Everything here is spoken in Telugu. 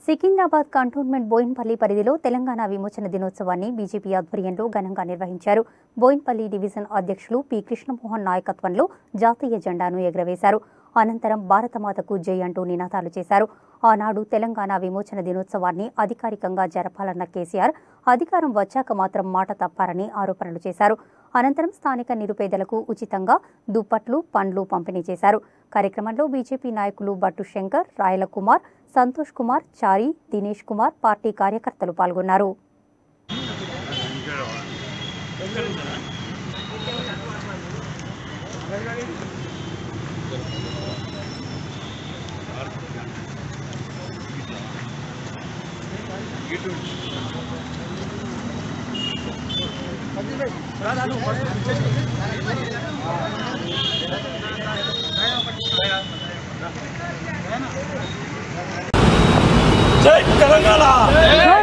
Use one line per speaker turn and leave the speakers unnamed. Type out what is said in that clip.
సికింద్రాబాద్ కంటోన్మెంట్ బోయిన్పల్లి పరిధిలో తెలంగాణ విమోచన దినోత్సవాన్ని బీజేపీ ఆధ్వర్యంలో ఘనంగా నిర్వహించారు బోయిన్పల్లి డివిజన్ అధ్యక్షులు పి కృష్ణమోహన్ నాయకత్వంలో జాతీయ జెండాను ఎగురవేశారు అనంతరం భారతమాతకు జై అంటూ నినాదాలు చేశారు ఆనాడు తెలంగాణ విమోచన దినోత్సవాన్ని అధికారికంగా జరపాలన్న కేసీఆర్ అధికారం వచ్చాక మాత్రం మాట తప్పారని ఆరోపణలు చేశారు అనంతరం స్థానిక నిరుపేదలకు ఉచితంగా దుప్పట్లు పండ్లు పంపిణీ చేశారు కార్యక్రమంలో బీజేపీ నాయకులు బట్టు శంకర్ రాయల కుమార్ సంతోష్ కుమార్ చారి దినేష్ కుమార్ పార్టీ కార్యకర్తలు పాల్గొన్నారు
జై తెలంగాణ